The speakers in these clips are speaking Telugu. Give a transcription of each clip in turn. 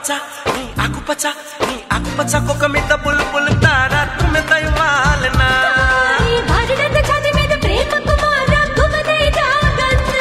ఆకుపచ్చ నీ ఆకుపచ్చ నీ ఆకుపచ్చ కుక్క మీద బుల్ బుల్ తారా తుమ్మె దైవాలనా ఈ భారత జాతి మీద ప్రేమ కుమార కుమదే జాగన్నా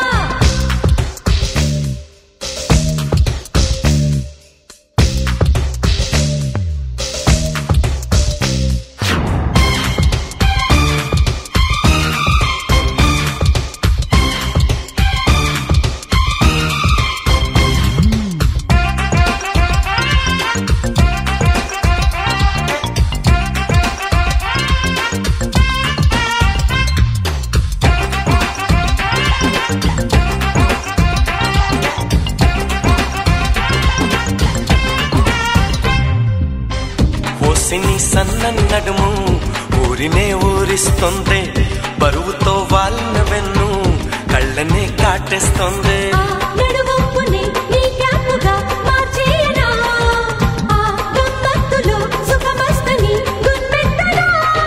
ఓసిని సన్న నడుము ఊరినే ఊరిస్తుంది బరువుతో వాళ్ళ వెన్ను కళ్ళనే కాటేస్తుంది ఆ నడువంపుని నీ క్యాపుగా మార్చేయనా ఆ గమ్మత్తులో సుఖమస్తని గుర్పెట్టనా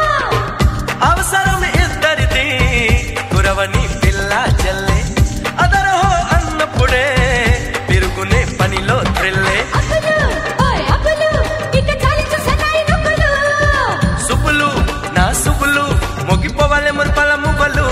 అవసరం ఇద్దరిది కురవని పిల్ల జల్లే అదరహో అన్నప్పుడే తిరుగునే పనిలో త్రిల్లే అప్పులు ఓయ్ అప్పులు ఇక చాలించు సన్నాయి నొప్పులు సుబ్బులు నా సుబ్బులు మొగిపోవాలే ముల్పల మువ్వలు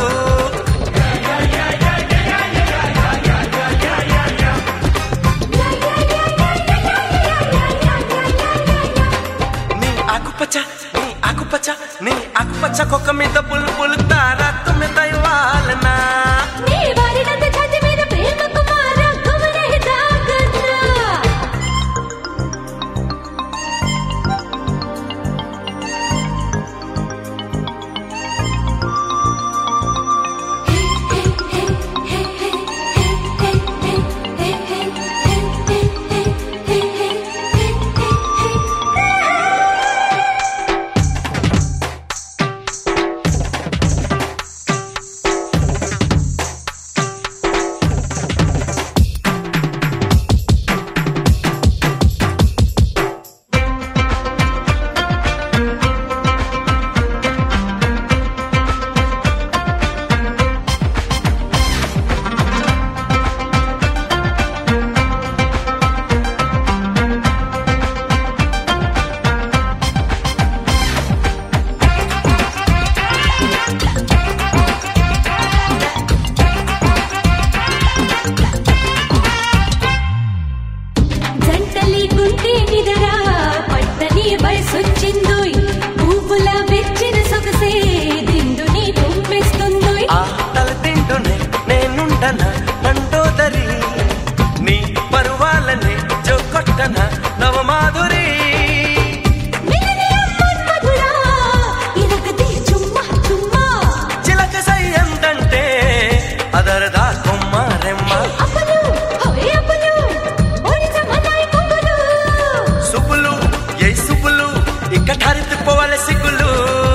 నీ ఆకుపచ్చ నీ ఆకుపచ్చ నీ ఆకుపచ్చ కుక్క మీద పుల్ పుల్ తారా తుమ్మె దైవాలనా నీ వారినంత జాతి మీద ప్రేమ కుమార కుమదే జాగన్నా జంటలి గుంటే నిదరా పట్టని వయసొచ్చిందోయ్ పువ్వుల వెచ్చిన సొగసే దిండుని తుమ్మెస్తుందోయ్ ఆ తల తింటూనే నేనుండన నండోదరి నీ పరువాలనే జోకొట్టన నవమాధురి మిలినియం మన్మధురా ఇరగది చుమ్మా చుమ్మా చిలక సై ఎంతంటే అదరదా కొమ్మ రెమ్మ అప్పులు హోయ్ అప్పులు ఓడిచ మన్నాయి కొప్పులు సుబ్బులు ఏ సుబ్బులు ఇక ఠారిత్తిపోవాలి సిగ్గులు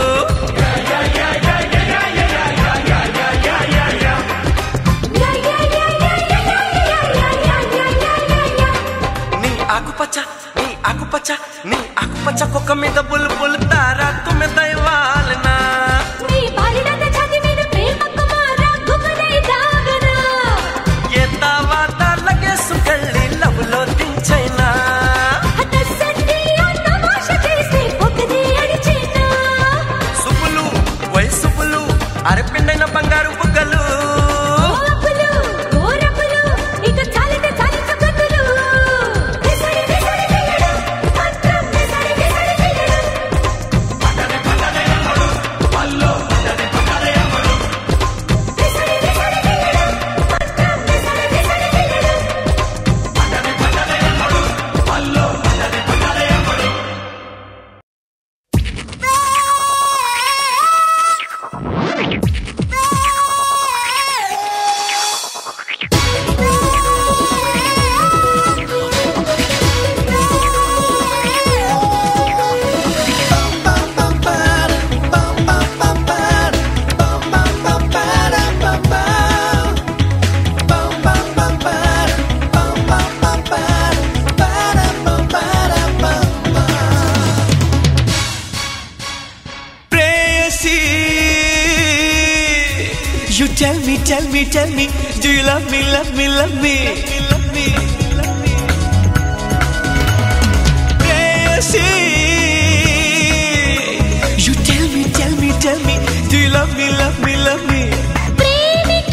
యా యా యా యా యా యా యా యా యా యా యా నీ ఆకుపచ్చ నీ ఆకుపచ్చ నీ ఆకుపచ్చ కుక్క మీద బుల్ బుల్ తారా తుమ్మె దైవాలనా నీ బాలినంత జాతి మీద ప్రేమ కుమార కుమదే జాగనా ఏ తావాత లగేసుకెళ్ళి లవ్లో దించైనా హతసండి తమాష చేసి ఒకది అడిచేనా సుబ్బులు వై సుబ్బులు అరపిండైన బంగారు బుగ్గలు ఓపులు ఓరపులు ఇక చాలితే చాలించు కన్నులు విసరి విసరి వీయడం మంత్రం విసరి విసరి వీయడం విసరి విసరి వీయడం మంత్రం విసరి విసరి వీయడం ప్రేయసి You tell me, tell me, tell me, do you love me, love me, love me, love me, love me? ప్రేయసి You tell me, tell me, tell me, do you love me, love me, love me? ప్రేమిక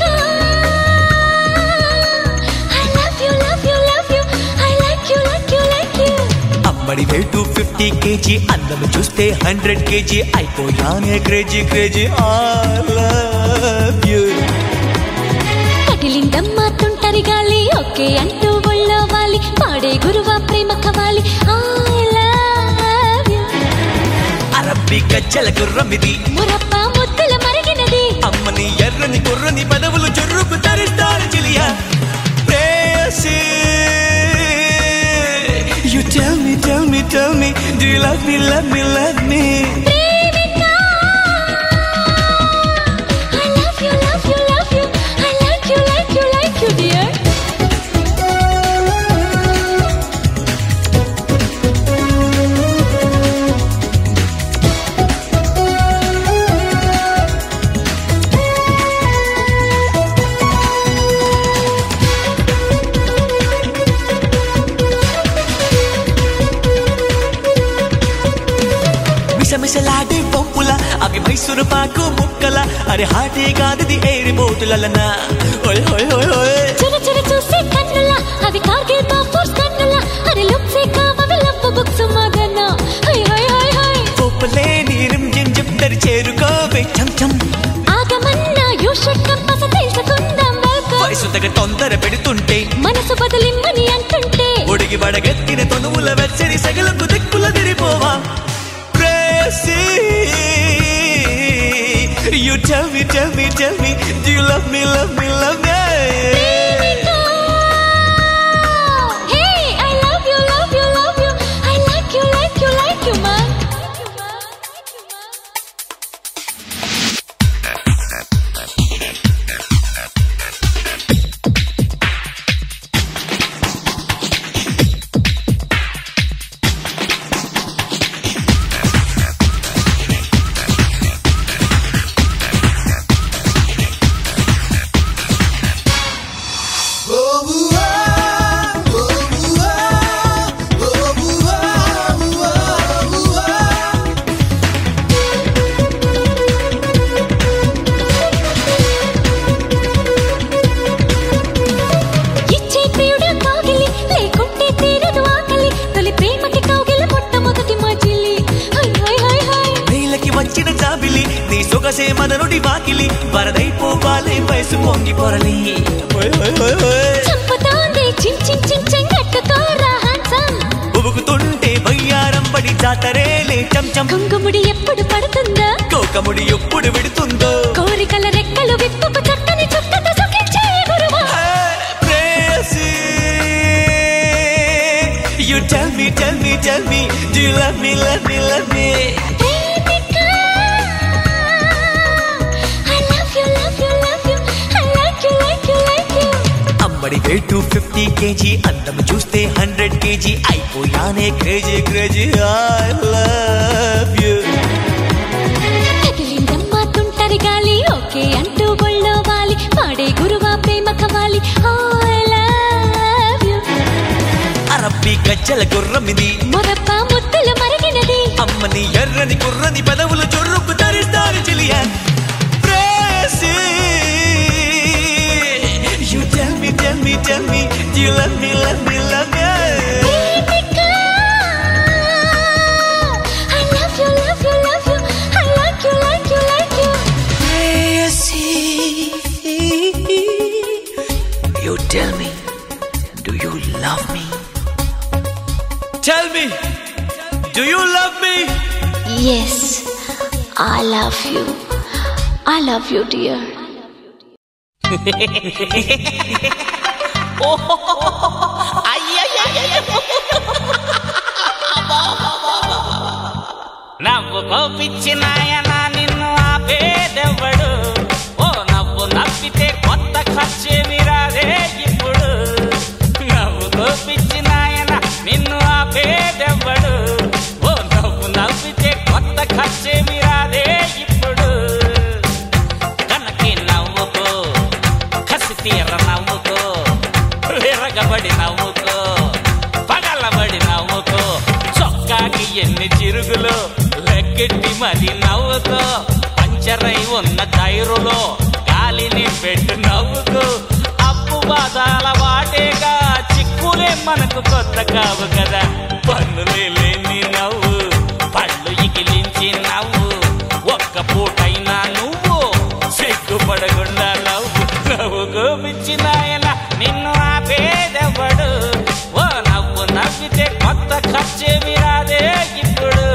I love you love you love you I like you like you like you అమ్మడి వెయిట్ ఫిఫ్టీ కేజీ అందము చూస్తే హండ్రెడ్ కేజీ అయిపోయానే crazy crazy I love you కటిలిందమ్మ తుంటరి గాలి ఓకే అంటూ ఒళ్ళో వాలి పాడే గురువ ప్రేమ కవాలి ఐ లవ్ యు అరబ్బి గజ్జల గుర్రమిది మురప్ప ముద్దుల మరిగినది అమ్మని ఎర్రని కుర్రని పదవులు జొర్రుకు తరిస్తారు చెలియా ప్రేయసి You tell me, tell me, tell me, do you love me, love me, love me? ప్రేమిక I love you love you love you I like you like you like you dear మిసమిసలాడే పంపుల అవి మైసూరు పాకు ముక్కల అరే హాటే కాదిది ఏరి బోతులన ఓయ్ ఓయ్ ఓయ్ ఓయ్ చుర చుర చూసే కన్నుల అవి కార్గిల్ బాఫోర్స్ కన్నుల అరే లుక్సే కావవి లవ్ బుక్స్ మగన హై హై హై హై పోపలే నీరం జిం జిం తరి చేరుకోవే చం చం ఆగమన్నా యూ షుడ్ కమ్ పస తెలుసుకుందాం వెల్కమ్ వయసు తగ తొందర పెడుతుంటే మనసు బదులిమ్మని అంటుంటే ఒడిగి బడగెత్తిన తనువుల వెచ్చని సగలకు దిక్కుల తిరిపోవా ప్రేసి You tell me, tell me, tell me, do you love me, love me, love me? Hey I love you love you love you I like you like you like you man ఇచ్చే ప్రియుడా కాగిలి లేకుంటే తీరదు ఆకలి తొలి ప్రేమకి కౌగిలి మొట్టమొదటి మజిలి హై హై హై హై నీలకి వచ్చిన జాబిలి నీ సొగసే మదనుడి వాకిలి వరదైపోవాలే వయసు పొంగి పొరలి ఓయ్ ఓయ్ ఓయ్ ఓయ్. చంపుతోంది చిన్ చిన్ చిన్ చెంగట్టుకోరా హ్యాండ్సమ్ ఉబుకుతుంటే వయ్యారం పడి జాతరేలే చం చం కుంకుముడి ఎప్పుడు పడుతుందా కోకముడి ఎప్పుడు విడుతుందో కోరికల రెక్కలు విప్పుకు చక్కని చుక్కతో సుఖించే గురువా ప్రేయసి You tell me, tell me, tell me, do you love me, love me, love me? ప్రేమిక I love you love you love you I like you like you like you అమ్మడి వెయిట్ ఫిఫ్టీ కేజీ అందం చూస్తే హండ్రెడ్ కేజీ అయిపోయానే crazy crazy I love you కదిలిందమ్మ తుంటరి గాలి ఓకే అంటూ ఒళ్ళో వాలి పాడే గురువా ప్రేమ కవాలి ఐ లవ్ యు అరబ్బి గజ్జల గుర్రమిది మొరప్ప ముద్దులు మరిగినది అమ్మని ఎర్రని కుర్రని పదవులు చొర్రుకు తరిస్తారు చెలియా ప్రేయసి You tell me, tell me, tell me, do you love me, love me, love me? ప్రేమిక I love you love you love you I like you like you like you Prayasi. You tell me, do you love me? Tell me, do you love me? Yes I love you I love you dear నవ్వు కోపిచ్చి నాయన నిన్ను ఆపేదెవ్వడు ఓ నవ్వు నవ్వితే కొత్త ఖర్చేమి రాదే ఇప్పుడు నవ్వు కోపిచ్చి నాయన నిన్ను ఆపేదెవ్వడు ఓ నవ్వు నవ్వితే కొత్త ఖర్చేమి రాదే ఇప్పుడు కనకి నవ్వుకో కసి తీర నవ్వుకో విరగబడి నవ్వుకో పగలబడి నవ్వుకో చొక్కాకి ఎన్ని చిరుగులో లెక్కెట్టి మరి నవ్వుకో పంచరై ఉన్న టైరులో గాలిని పెట్టు నవ్వుకో అప్పు బాధాల వాటేగా చిక్కులే మనకు కొత్త కావు కదా పన్నులే లేని నవ్వు పళ్ళు ఇగిలించి నవ్వు ఒక్క పూటైనా నువ్వు సిగ్గుపడకుండా నవ్వు నవ్వు గోపించి నాయన నిన్ను ఆపేదెవ్వడు ఓ నవ్వు నవ్వితే కొత్త ఖర్చేమి రాదే ఇప్పుడు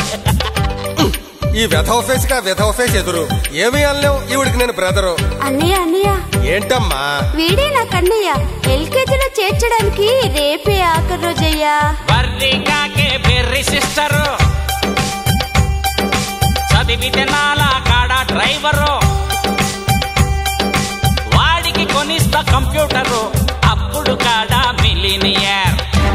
ఈ వెధవ ఫేస్ గా వెధవ ఫేస్ ఎదురు ఏమీ అనలేవు ఈవిడికి నేను బ్రదరు అన్నయ్య అన్నయ్య ఏంటమ్మా వీడే నా కన్నయ్య ఎల్కేజీలో చేర్చడానికి రేపే ఆఖరి రోజయ్యా బర్రి కాకే బెర్రి సిస్టరు చదివితే నాలా కాడ డ్రైవరు వాడికి కొనిస్తా కంప్యూటరు అప్పుడు కాడ మిలినియర్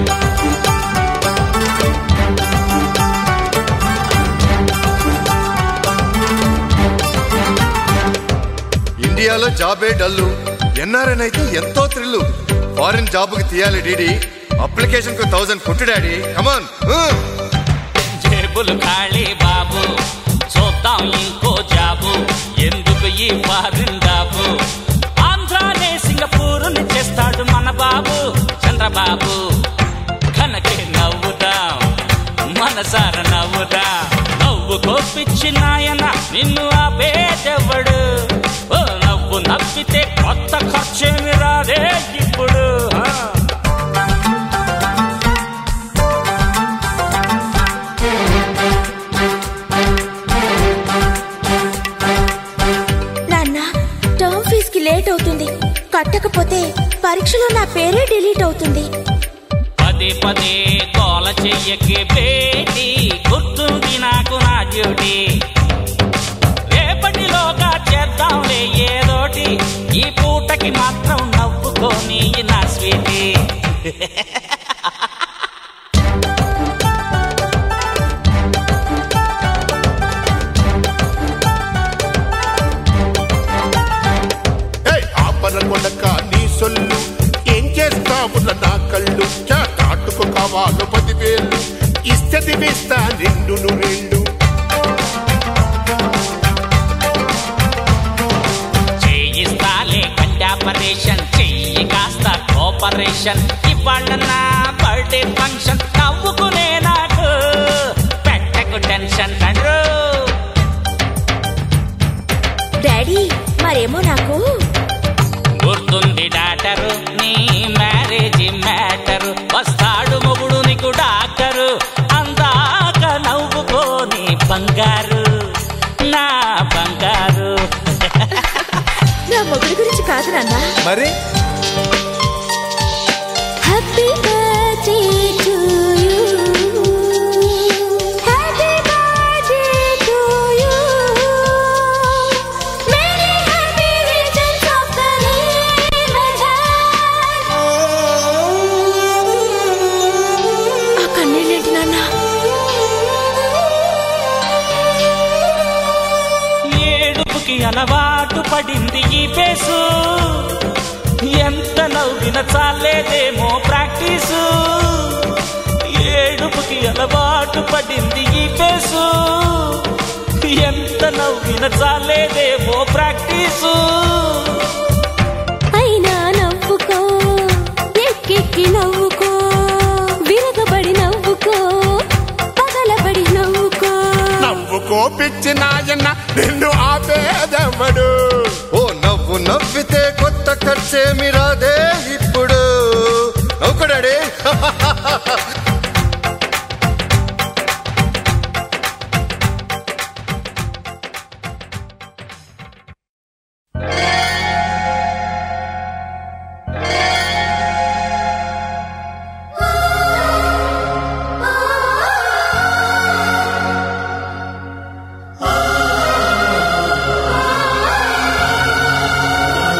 ఇండియాలో జాబే డల్లు ఎన్ఆర్ఎన్ అయితే ఎంతో థ్రిల్లు ఫారిన్ జాబ్కి తీయాలి డీడీ అప్లికేషన్ కు థౌసండ్ కొట్టు డాడీ కమాన్ జేబులు ఖాళీ బాబు చూద్దాం ఇంకో జాబు ఎందుకు ఈ ఫారిన్ డాబు ఆంధ్రానే సింగపూరుని చేస్తాడు మన బాబు చంద్రబాబు కనకే నవ్వుదాం మనసార నవ్వుదా నవ్వు కోపించి నాయన నిన్ను ఆపేదెవ్వడు ఓ నవ్వు నవ్వితే కొత్త ఖర్చేమి రాదే ఇప్పుడు ఆ. నాన్న టర్మ్ ఫీజ్ కి లేట్ అవుతుంది కట్టకపోతే పరీక్షలో నా పేరే డిలీట్ అవుతుంది పదే పదే గోల చెయ్యకే బేటి గుర్తుంది నాకు నా డ్యూటీ రేపటిలోగా చేద్దాంలే ఏదోటి ఈ పూటకి మాత్రం నవ్వుకోని నా స్వీటీ ఆపన కొడక నీ సొల్లు ఏం చేస్తావుల నా కళ్ళు చాటుకు కావాలో పదివేలు ఇస్తది వేస్తా నిండు నూరేళ్ళు చేయిస్తాలే కండాపరేషన్ చెయ్యి కాస్త కోపరేషన్ ఇవాళ నా బర్త్డే ఫంక్షన్ నవ్వుకునే నాకు పెట్టకు టెన్షన్ తండ్రు డాడీ మరేమో నాకు గుర్తుంది డాక్టరు నీ మ్యారేజ్ మ్యాటరు వస్తాడు మొగుడు నీకు డాక్టరు అందాక నవ్వుకోని బంగారు నా బంగారు నా మొగుడి గురించి కాదు నాన్న మరి happy birthday to you happy birthday to you many happy returns of the day ఆ కన్నీళ్ళేంటి నాన్న ఏడుపుకి అలవాటు పడింది ఈ పేసు ఎంత నవ్విన చాలేదేమో ప్రాక్టీసు ఏడుపుకి అలవాటు పడింది ఈ పేసు ఎంత నవ్విన చాలేదేమో ప్రాక్టీసు అయినా నవ్వుకో ఎక్కెక్కి నవ్వుకో విరగబడి నవ్వుకో పగలబడి నవ్వుకో నవ్వుకో పిచ్చి నాయన నిన్ను ఆపేదెవ్వడు ఓ నవ్వు నవ్వితే కొత్త ఖర్చేమి రాదే ఇప్పుడు నవ్వుకో డాడీ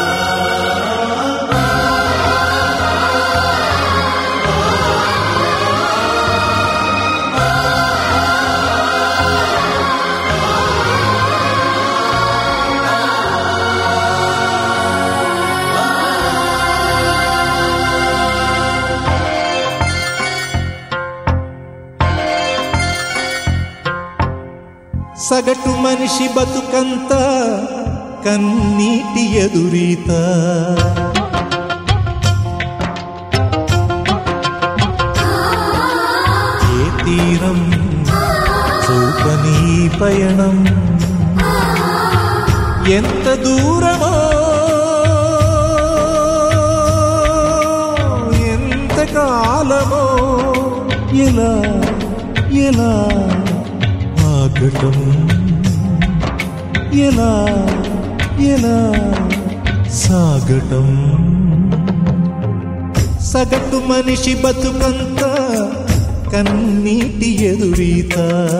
ఆ సగటు మనిషి బతుకంత కన్నీటి ఎదురీత ఏ తీరం చూపని పయణం ఎంత దూరమో ఎంత కాలమో ఎలా ఎలా ఆగటం ఎలా ఎలా సాగటం సగటు మనిషి బతుకంత కన్నీటి ఎదురీత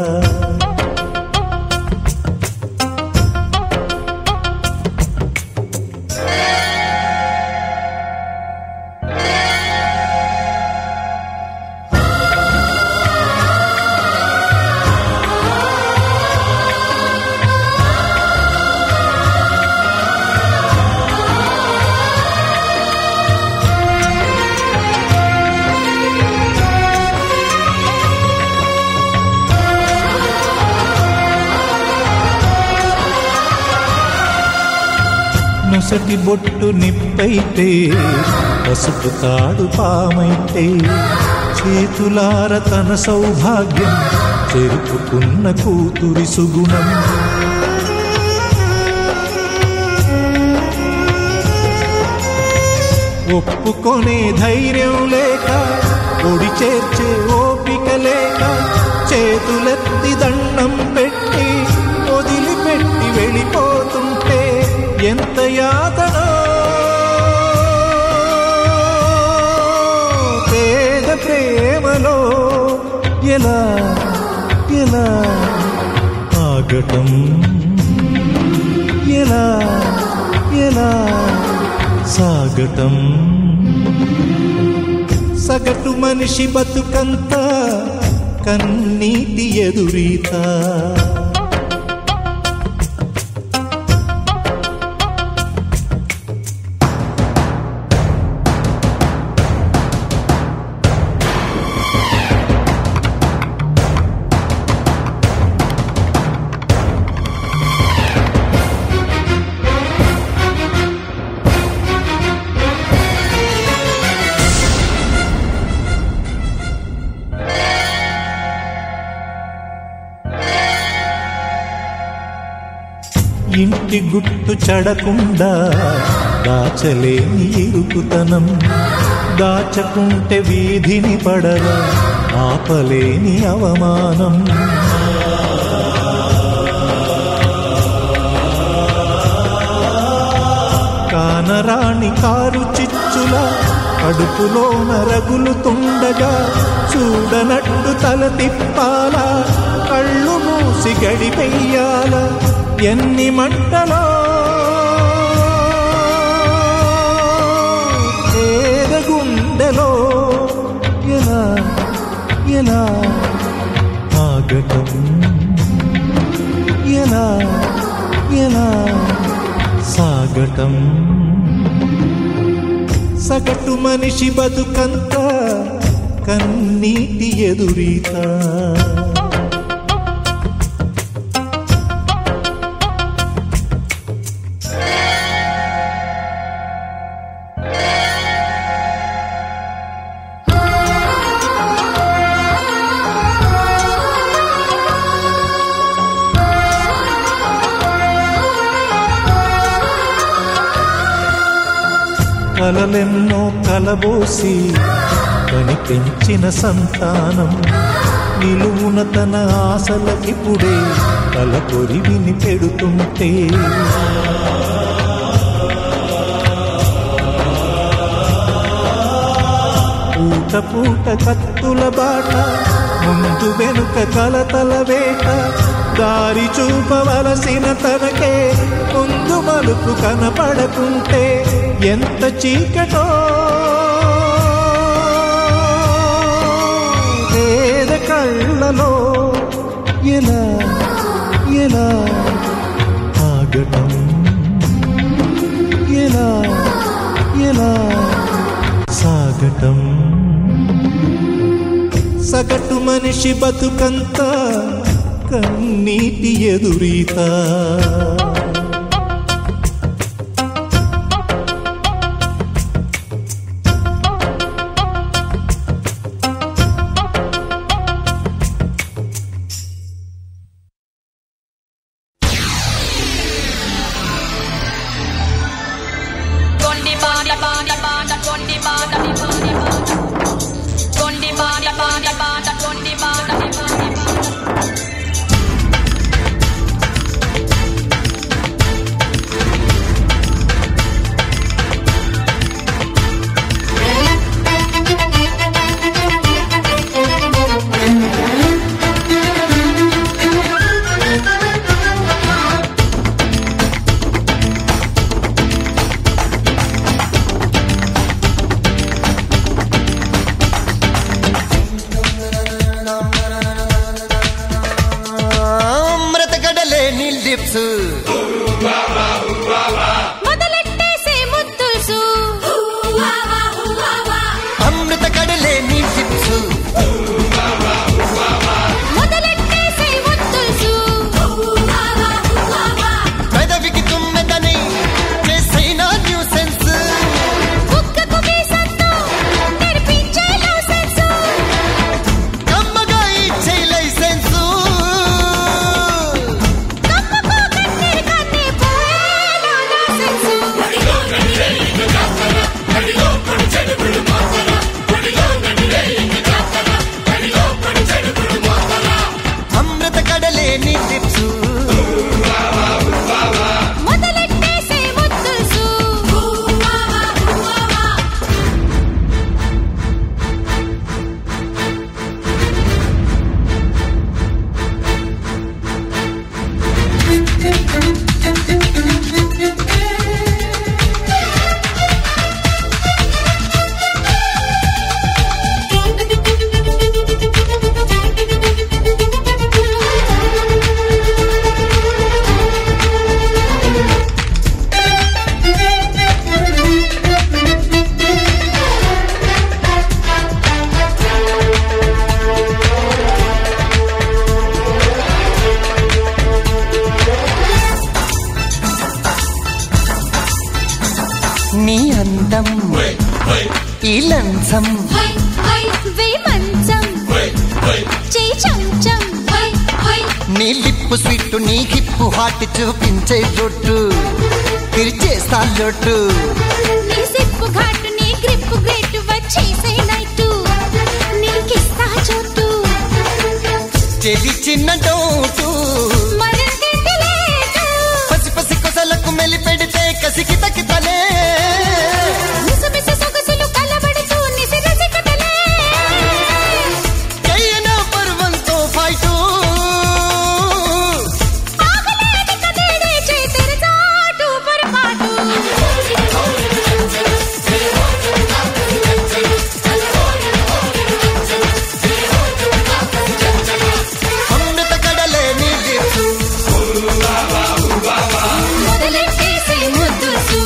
నొసటి బొట్టు నిప్పైతే పసుపు తాడు పామైతే చేతులార తన సౌభాగ్యం చెరుపుకున్న కూతురి సుగుణం ఒప్పుకొనే ధైర్యం లేక ఒడి చేర్చే ఓపిక లేక చేతులెత్తి దండం పెట్టి వదిలిపెట్టి వెళ్ళిపోతుంటే ఎంత యాతనో పేద ప్రేమలో ఎలా ఎలా ఆగటం ఎలా ఎలా సాగటం సగటు మనిషి బతుకంత కన్నీటి ఎదురీత ఇంటి గుట్టు చెడకుండా దాచలేని ఇరుకుతనం దాచకుంటే వీధిని పడగా ఆపలేని అవమానం కానరాణి కారు చిచ్చుల కడుపులో నరగులుతుండగా చూడనట్టు తల తిప్పాల కళ్ళు మూసి గడిపెయ్యాల ఎన్ని మంటలో పేద గుండెలో ఎలా ఎలా ఆగటం ఎలా ఎలా సాగటం సగటు మనిషి బతుకంత కన్నీటి ఎదురీత కలలెన్నో కలబోసి కని పెంచిన సంతానం నిలువున తన ఆశలకిప్పుడే తల కొరివిని పెడుతుంటే పూట పూట కత్తుల బాట ముందు వెనుక కలతల వేట దారి చూపవలసిన తనకే ముందు మలుపు కనపడకుంటే ఎంత చీకటో పేద కళ్ళలో ఎలా ఎలా ఆగటం ఎలా ఎలా సాగటం సగటు మనిషి బతుకంత కన్నీటి ఎదురీత Gondi bada bada bada gondi bada gondi bada gondi bada bada bada gondi bada gondi bada అమృత గడలే నీ లిప్స్ మొదలెట్టేసే ముద్దుసు అమృత గడలే నీ లిప్స్ మొదలెట్టేసే ముద్దుసు పెదవికి తుమ్మెదని చేసైనా న్యూ సెన్స్ కుక్కకు మీసంతో తెరిపించే లైసెన్స్ కమ్మగా ఇచ్చే లైసెన్స్ కమ్మకో కన్నీరు కన్నే పోయే నా లైసెన్స్ అమృత గడలే నీ లిప్స్ మొదలెట్టేసే ముద్దుసు నీ అందం ఈ లంచం హై హై వే మంచం చేయి చంచం హై హై నీ లిప్పు స్వీట్ నీ హిప్పు హాట్ చూపించే రొట్టు తిరిచేస్తా లొట్టు నీ సిప్పు ఘాటు నీ గ్రిప్పు గ్రేట్ వచ్చేసే నైటు నీకిస్తా చోటు చెలి చిన్న డోటు మరింతింటి లేటు పసి పసి కొసలకు మెలి పెడితే కసికి తకితలే మిసు మిసు సొగసులు కలబడుతూ నిసిరసి కటలే కయ్యన పర్వంతో ఫైటు ఆగలేని కదేడే చేతెర చాటు పొరపాటు అమృత కడలే నీ లిప్స్ మొదలెట్టేసే ముద్దుసు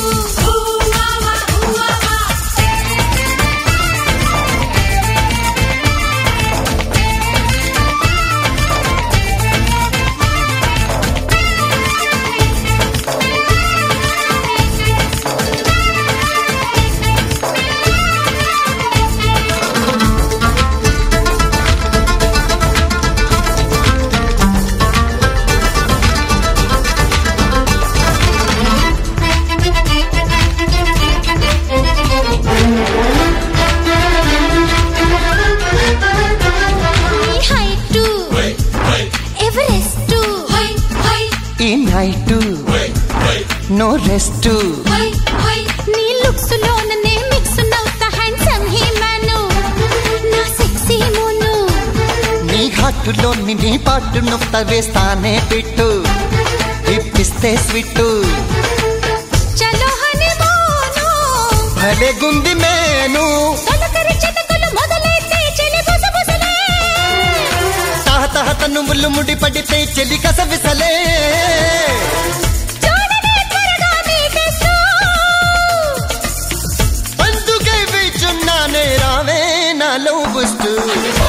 నీ హైటు ఎవరెస్టు హై హై ఈ నైటు నో రెస్ట్ హై హై నీ లుక్స్ లోన నే మిక్స్ నవ్వుతా హ్యాండ్సమ్ హీ మ్యాను నా సెక్సీ మోను నీ ఘాటులో నీ పాటు నొక్త వేస్తానే పెట్టు ఇప్పిస్తే స్వీట్ చలో హనీమూను భలే గుంది మేను తొలకరి చితకులు మొదలైతే చెలి బుసబుసలే తహ తహ తనువులు ముడి పడితే చెలి కసవిసలే చూడనే త్వరగా నీ టెస్టు అందుకే వీచున్నానే రావే నాలో బుస్టు